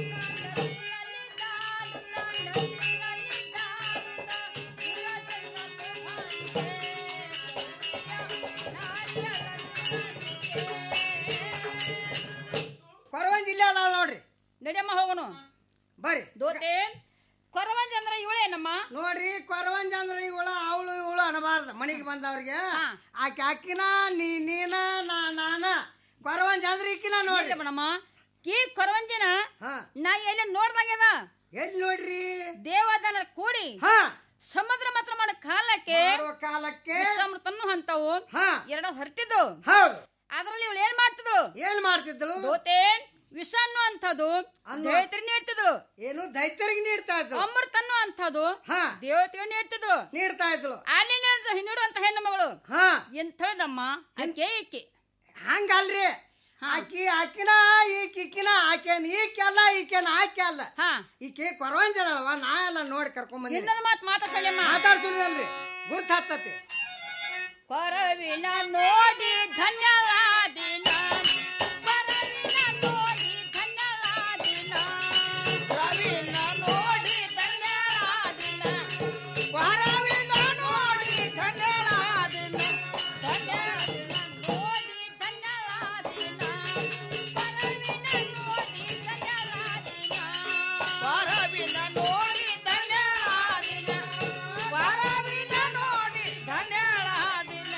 ಕೊರವಂಜಿ ಇಲ್ಲೇ ಅದಾಳ ನೋಡ್ರಿ ನಡಿಯಮ್ಮ ಹೋಗೋಣ ಬರ್ರಿ ದೋತೆ ಕೊರವಂಜ ಅಂದ್ರ ಇವಳೇನಮ್ಮ ನೋಡ್ರಿ ಕೊರವಂಜ ಅಂದ್ರೆ ಇವಳ ಅವಳು ಇವಳು ಅನ್ನಬಾರ್ದು ಮನೆಗೆ ಬಂದವ್ರಿಗೆ ಆಕೆ ಅಕ್ಕಿನ ನೀ ನೀನ ನಾ ನಾನ ಕೊರವಂಜ ಅಂದ್ರೆ ಈಕಿನ ನೋಡ್ರಿ ಮೇಡಮ್ಮ ಈ ಕೊರವಂಜನ ಹಾ. ನಾ ಎಲ್ಲಿ ನೋಡ್ದಂಗೆದ ಎಲ್ಲಿ ನೋಡ್ರಿ ದೇವದನ ಕೂಡಿ ಹಾ ಸಮುದ್ರ ಮಾತ್ರ ಮಾಡೋ ಕಾಲಕ್ಕೆ ಮಾಡೋ ಕಾಲಕ್ಕೆ ಸಮೃತನ್ನು ಹಂತವು ಹಾ. ಎರಡು ಹೊರಟಿದ್ದು ಹೌದು ಅದ್ರಲ್ಲಿ ಇವಳು ಏನ್ ಮಾಡ್ತಿದ್ಳು ಏನ್ ಮಾಡ್ತಿದ್ದಳು ದೋತೆ ವಿಷ ಅನ್ನೋ ಅಂತದ್ದು ಅನ್ನೋ- ದೈತ್ರಿ ನೀಡ್ತಿದ್ಳು ಏನು ದೈತ್ಯರಿಗೆ ನೀಡ್ತಾ ಇದ್ದಳು ಅಮೃತ ಅನ್ನೋ ಅಂತದ್ದು ಹಾ. ದೇವತೆಗೆ ನೀಡ್ತಿದ್ಳು ನೀಡ್ತಾ ಇದ್ದಳು ಅಲ್ಲಿ ನೀಡುವಂತ ಹೆಣ್ಣು ಮಗಳು ಹಾ ಎಂಥಳದಮ್ಮ ಆಕೆ ಈಕೆ ಹಂಗಲ್ರಿ ಆಕಿ ಆಕಿನ ಈಕಿ ಈಕಿನ ಆಕೆನ್ ಈಕೆ ಅಲ್ಲ ಈಕೆನ ಆಕೆ ಅಲ್ಲ ಈಕೆ ಕೊರವಂಜದಳವ ನಾ ಎಲ್ಲ ನೋಡಿ ಕರ್ಕೊಂಡ್ ಬಂದಿನಿ ಇನ್ನೊಂದು ಮಾತು ಮಾತಾಡ್ಸಲ್ಲಮ್ಮ ಮಾತಾಡ್ಸುದಿಲ್ರಿ ಗುರ್ತ ಹತ್ತತಿ ಕೊರವಿನ ನೋಡಿ ಧನ್ಯವಾದಿನ ಕೊರವಿನ ನೋಡಿ ಧನ್ಯವಾದಿನ ಕೊರವಿನ ನೋಡಿ ಧನ್ಯಳಾದಿನ ಕೊರವಿನ ನೋಡಿ ಧನ್ಯಳಾದಿನ ಧನ್ಯಳಾದಿನ ನೋಡಿ ಧನ್ಯವಾದಿನ ಕೊರವಿನ ನೋಡಿ ಧನ್ಯವಾದಿನ ಕೊರವಿನ ನೋಡಿ ಧನ್ಯಳಾದಿನ ಕೊರವಿನ ನೋಡಿ ಧನ್ಯಳಾದಿನ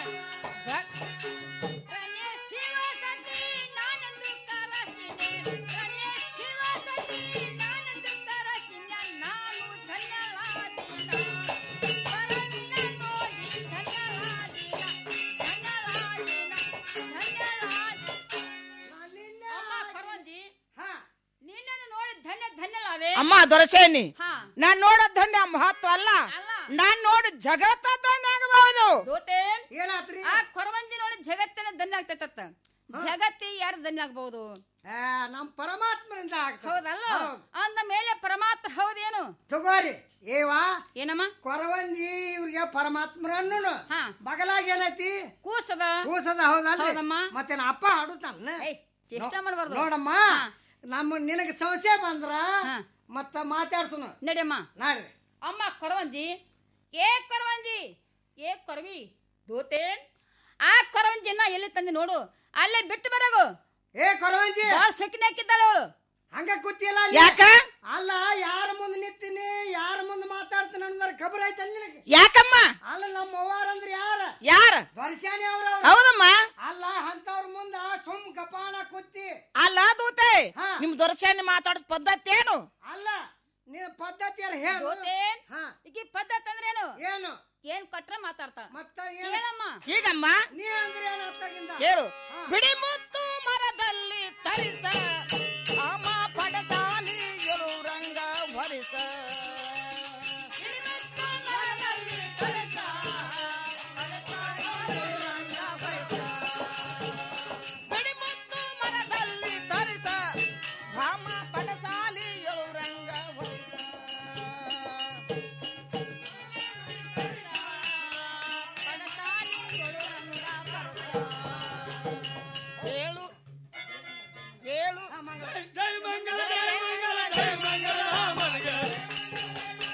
ರಣ್ಯ ಶಿವಸತಿ ನಾನಂದು ಕರಸಿದೆ ರಣ್ಯ ಶಿವಸತಿ ನಾನಂದು ಕರಸಿನ ನಾನು ಧನ್ಯವಾದಿನ ಕೊರವಿನ ನೋಡಿ ಧನ್ಯವಾದಿನ ಧನ್ಯವಾದಿನ ಧನ್ಯವಾದಿನ ಅಮ್ಮ ಕೊರವಂಜಿ ನಿನ್ನನ್ನು ನೋಡಿ ಧನ್ಯ ಧನ್ಯಳಾವೆ ಅಮ್ಮ ದೊರಸೇನಿ ಹಾ. ನಾನ್ ನೋಡೋ ಧನ್ಯ ಮಹತ್ವ ಅಲ್ಲ ನಾನ್ ನೋಡಿ ಜಗತ್ತ ಧನ್ಯ ಆಗಬಹುದು ದೋತೆ ಏನಾತ್ರಿ ಆ ಕೊರವಂಜಿ ನೋಡಿ ಜಗತ್ತಿನ ಧನ್ಯ ಆಗ್ತೈತತ್ತ ಜಗತ್ತಿ ಯಾರು ಧನ್ಯ ಆಗ್ಬಹುದು ನಮ್ ಪರಮಾತ್ಮರಿಂದ ಆಗ್ತದೆ ಹೌದಲ್ಲ ಹೌದು. ಅಂದ ಮೇಲೆ ಪರಮಾತ್ಮ ಹೌದೇನು ತಗೋರಿ ಏವಾ ಏನಮ್ಮ ಕೊರವಂಜಿ ಇವ್ರಿಗೆ ಪರಮಾತ್ಮರನ್ನು ಬಗಲಾಗಿ ಏನೈತಿ ಕೂಸದ ಕೂಸದ ಹೌದಲ್ರಿ ಹೌದಮ್ಮ. ಮತ್ತೇನ ಅಪ್ಪ ಆಡುತ್ತಾನ ಚೇಷ್ಟ ಮಾಡಬಾರ್ದು ನೋಡಮ್ಮ ನಮ್ಮ ನಿನಗೆ ಸಂಶಯ ಬಂದ್ರ ಮತ್ತ ಮಾತಾಡ್ಸುನು ನಡಿಯಮ್ಮ ನಾಡ್ರಿ ಅಮ್ಮ ಕೊರವಂಜಿ ಏ ಕೊರವಂಜಿ ಏ ಕೊರವಿ ದೋತೆ ಆ ಕೊರವಂಜಿನ ಎಲ್ಲಿ ತಂದು ನೋಡು ಅಲ್ಲೇ ಬಿಟ್ಟು ಬರಗು ಏ ಕೊರವಂಜಿ ಬಾಳ್ ಸೊಕ್ಕಿನ ಹಾಕಿದ್ದಾಳೆ ಅವಳು ಹಂಗ ಕೂತಿಯಲ್ಲ ಯಾಕ? ಅಲ್ಲ ಯಾರ ಮುಂದೆ ನಿಂತೀನಿ ಯಾರ ಮುಂದೆ ಮಾತಾಡ್ತೀನಿ ಅನ್ನೋದ್ರ ಖಬರ್ ಐತೆ ನಿನಗೆ ಯಾಕಮ್ಮ ಅಲ್ಲ ನಮ್ಮ ಅವ್ವಾರ ಅಂದ್ರೆ ಯಾರ ಯಾರ ದೊರಸಾಣಿ ಅವ್ರ ಹೌದಮ್ಮ ಅಲ್ಲ ಅಂತವ್ರ ಮುಂದ ಸುಮ್ ಕಪಾಳ ಕುತ್ತಿ ಅಲ್ಲ ದೂತೆ ನಿಮ್ ದೊರಸೇನಿ ಮಾತಾಡೋ ಪದ್ಧತಿ ಏನು ಅಲ್ಲ ನೀನ್ ಪದ್ಧತಿ ಎಲ್ಲ ಹೇಳು ದೋತೆ ಹಾ. ಈಕಿ ಪದ್ಧತಿ ಅಂದ್ರೇನು ಏನು ಏನ್ ಕೊಟ್ರ ಮಾತಾಡ್ತಾ ಮತ್ತ ಹೇಳಮ್ಮ ಹೀಗಮ್ಮ ನೀ ಅಂದ್ರೆ ಏನ್ ಅರ್ಥಾಗಿಂದ ಹೇಳು ಬಿಡಿ ಮುತ್ತು ಮರದಲ್ಲಿ ತರಿಸ ಅಮ ಪಡಸಾಲಿ ರಂಗ ಹೊರಿಸ ಬಿಡಿ ಮುತ್ತು ಮರದಲ್ಲಿ ತರಿಸ ರಾಮ ಪಡಸಾಲಿ ರಂಗ ಹೊರಿಸ ಹೇಳು ಹೇಳು ಜೈ ಮಂಗಲ ಜೈ ಮಂಗಲ ಜೈ ಮಂಗಲ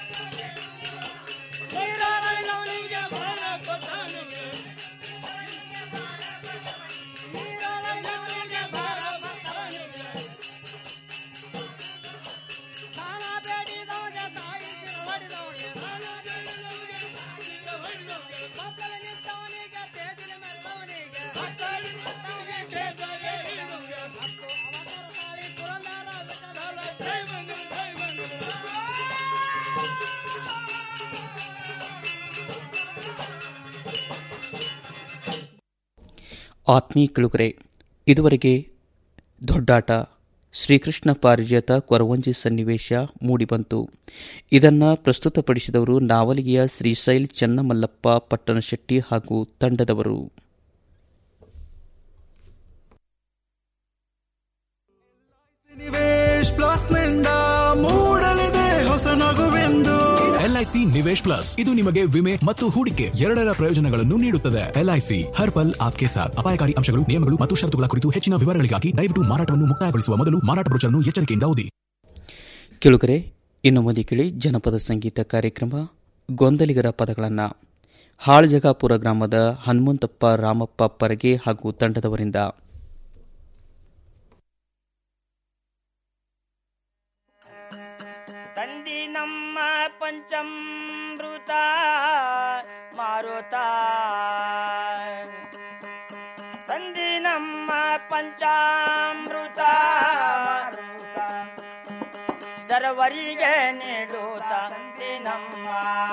ಆತ್ಮೀಯ ಕಿಳುಗರೆ ಇದುವರೆಗೆ ದೊಡ್ಡಾಟ ಶ್ರೀಕೃಷ್ಣ ಪಾರಿಜಾತ ಕೊರವಂಜಿ ಸನ್ನಿವೇಶ ಮೂಡಿಬಂತು ಇದನ್ನು ಪ್ರಸ್ತುತಪಡಿಸಿದವರು ನಾವಲಿಗೆಯ ಶ್ರೀಶೈಲ್ ಚನ್ನಮಲ್ಲಪ್ಪ ಪಟ್ಟಣಶೆಟ್ಟಿ ಹಾಗೂ ತಂಡದವರು ನಿವೇಶ್ ಪ್ಲಸ್ ನಿಂದ ಮೂಡಲಿದೆ ಹೊಸ ನಗುವೆಂದು ಎಲ್ಐಸಿ ನಿವೇಶ್ ಪ್ಲಸ್ ಇದು ನಿಮಗೆ ವಿಮೆ ಮತ್ತು ಹೂಡಿಕೆ ಎರಡರ ಪ್ರಯೋಜನಗಳನ್ನು ನೀಡುತ್ತದೆ ಎಲ್ಐಸಿ ಹರ್ ಪಲ್ ಆಪ್ಕೆ ಸಾಥ್ ಅಪಾಯಕಾರಿ ಅಂಶಗಳು ನಿಯಮಗಳು ಮತ್ತು ಷರತ್ತುಗಳ ಕುರಿತು ಹೆಚ್ಚಿನ ವಿವರಗಳಿಗಾಗಿ ದಯವಿಟ್ಟು ಮಾರಾಟವನ್ನು ಮುಕ್ತಾಯಗೊಳಿಸುವ ಮೊದಲು ಮಾರಾಟ ಬ್ರೋಚರ್ನ್ನು ಎಚ್ಚರಿಕೆಯಿಂದ ಓದಿ ಕಿಳುಗರೆ ಇನ್ನು ಮುಂದೆ ಕೇಳಿ ಜನಪದ ಸಂಗೀತ ಕಾರ್ಯಕ್ರಮ ಗೊಂದಲಿಗರ ಪದಗಳನ್ನು ಹಾಳ್ಜಗಾಪುರ ಗ್ರಾಮದ ಹನುಮಂತಪ್ಪ ರಾಮಪ್ಪ ಪರಗೆ ಹಾಗೂ ತಂಡದವರಿಂದ ತಂದಿ ನಮ್ಮ ಪಂಚಮೃತ ಮಾರುತ ತಂದಿ ನಮ್ಮ ಪಂಚಾಮೃತ ಸರ್ವರಿಗೆ ನೀಡುತ್ತ ತಂದಿ ನಮ್ಮ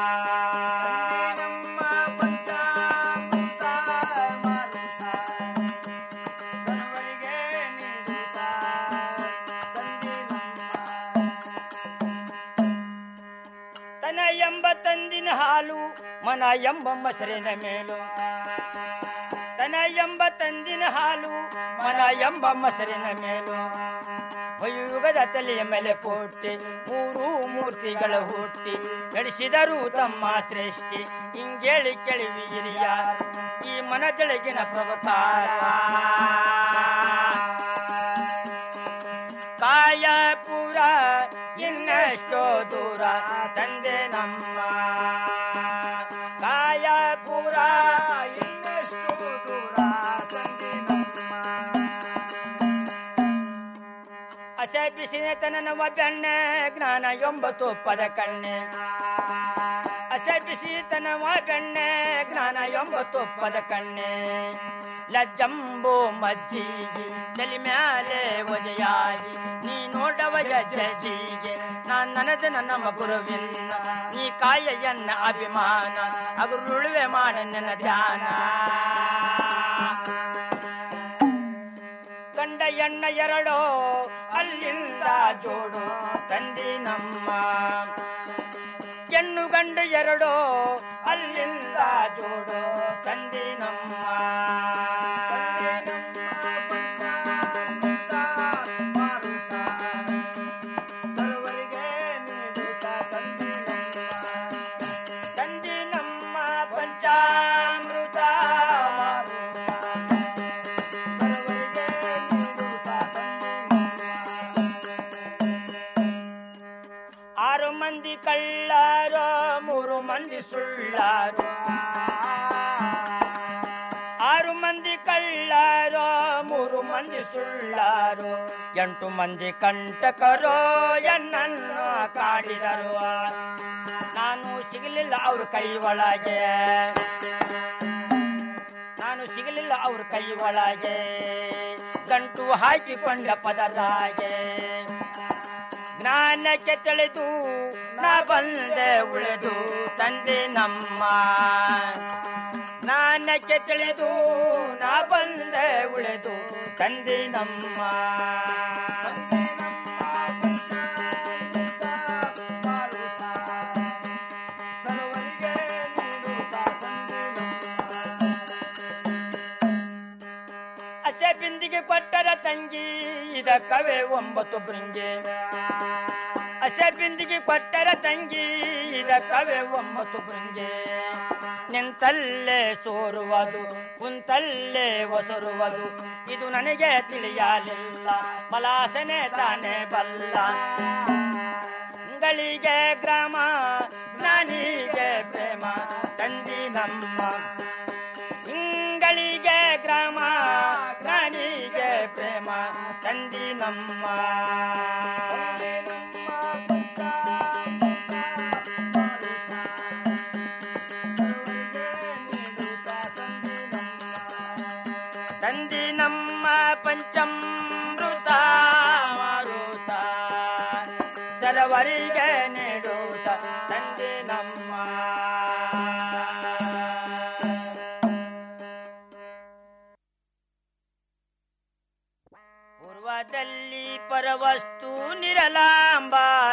ತನ ಎಂಬ ತಂದಿನ ಹಾಲು ಮನ ಎಂಬ ಮೊಸರಿನ ಮೇಲು ತನ ಎಂಬ ತಂದಿನ ಹಾಲು ಮನ ಎಂಬ ಮೊಸರಿನ ಮೇಲು ವಯುಗದ ತಲೆಯ ಮೇಲೆ ಕೊಟ್ಟಿ ಮೂರು ಮೂರ್ತಿಗಳ ಹುಟ್ಟಿ ನಡೆಸಿದರು ತಮ್ಮ ಶ್ರೇಷ್ಠಿ ಹಿಂಗೇಳಿ ಕೆಳವಿ ಹಿರಿಯ ಈ ಮನದೊಳಗಿನ ಪ್ರಭಕಾರ ಕಾಯಪುರ ಇನ್ನೆಷ್ಟೋ ದೂರ ತಂದೆ ನಮ್ಮ ಕಾಯಪುರ ಇನ್ನೆಷ್ಟೋ ದೂರ ತಂದೆ ನಮ್ಮ ಅಸೆ ಬಿಸಿನ ತನನವ ಬೆಣ್ಣೆ ಜ್ಞಾನ ಎಂಬತ್ತು ಪದ ಕಣ್ಣೆ ಅಸೆ ಬಿಸಿ ತನವ ಬೆಣ್ಣೆ ಜ್ಞಾನ ಎಂಬತ್ತು ಪದ ಕಣ್ಣೆ ಲಜ್ಜಂಬೋ ಮಜ್ಜಿಗೆ ತಲೆ ಮ್ಯಾಲೆ ಒಜೆಯಾಗಿ ನೀ ನೋಡವ ಜಜ್ಜಿಗೆ ನಾನ್ ನನದ ನನ್ನ ಮಗುರುವಿನ್ನ ನೀ ಕಾಯಯ್ಯನ್ನ ಅಭಿಮಾನ ಅಗುರುಳುವೆ ಮಾಡ ನನ್ನ ಧ್ಯಾನ ಗಂಡ ಎಣ್ಣ ಎರಡೋ ಅಲ್ಲಿಂದ ಜೋಡು ತಂದಿ ನಮ್ಮ ಹೆಣ್ಣು ಗಂಡ ಎರಡೋ ಅಲ್ಲಿಂದ ಜೋಡು ತಂದಿ ನಮ್ಮ ತಂದಿ ನಮ್ಮ ಪಂಚಾಮೃತ ಆರು ಮಂದಿ ಕಳ್ಳಾರೋ ಮೂರು ಮಂದಿ ಸುಳ್ಳಾರೋ ಆರು ಮಂದಿ ಕಳ್ಳಾರೋ ಮೂರು ಮಂದಿ ಸುಳ್ಳಾರು ಎಂಟು ಮಂದಿ ಕಂಟಕರೋ ಎನ್ನನ್ನು ಕಾಡಿದರು ನಾನು ಸಿಗಲಿಲ್ಲ ಅವ್ರ ಕೈ ಒಳಗೆ ನಾನು ಸಿಗಲಿಲ್ಲ ಅವ್ರ ಕೈ ಒಳಗೆ ಗಂಟು ಹಾಕಿಕೊಂಡ ಪದರಾಗೆ ಜ್ಞಾನಕ್ಕೆ ತಿಳಿದು ನಾ ಬಂದೆ ಉಳಿದು ತಂದೆ ನಮ್ಮ ಜ್ಞಾನಕ್ಕೆ ತಿಳಿದು ನಾ ಬಂದೆ ಉಳಿದು ತಂದೆ ನಮ್ಮ ಅಸೆ ಬಿಂದಿಗೆ ಕೊಟ್ಟರ ತಂಗಿ ಇದ ಕವೆ ಒಂಬತ್ತು ಬೃಂಗೆ ಅಸೆ ಬಿಂದಿಗೆ ಕೊಟ್ಟರ ತಂಗಿ ಇದ ಕವೆ ಒಂಬತ್ತು ಬೃಂಗೆ ನಿಂತಲ್ಲೇ ಸೋರುವುದು ಕುಂತಲ್ಲೇ ಒಸರುವುದು ಇದು ನನಗೆ ತಿಳಿಯಲಿಲ್ಲ ಬಲಾಸನೆ ತಾನೇ ಬಲ್ಲ ಗಳಿಗೆ ಗ್ರಾಮ ಜ್ಞಾನಿಗೆ ಪ್ರೇಮ ತಂದಿ ನಮ್ಮ ಇಂಗಳಿಗೆ ಗ್ರಾಮ ಜ್ಞಾನಿಗೆ ಪ್ರೇಮ ತಂದಿ ನಮ್ಮ ತಂದಿ ನಮ್ಮ ಪಂಚಮೃತ ಮಾರುತ ಸರ್ವರಿಗೆ ನೀಡುತ್ತ ತಂದೆ ನಮ್ಮ ಪೂರ್ವದಲ್ಲಿ ಪರವಸ್ತು ನಿರಲಾಂಬ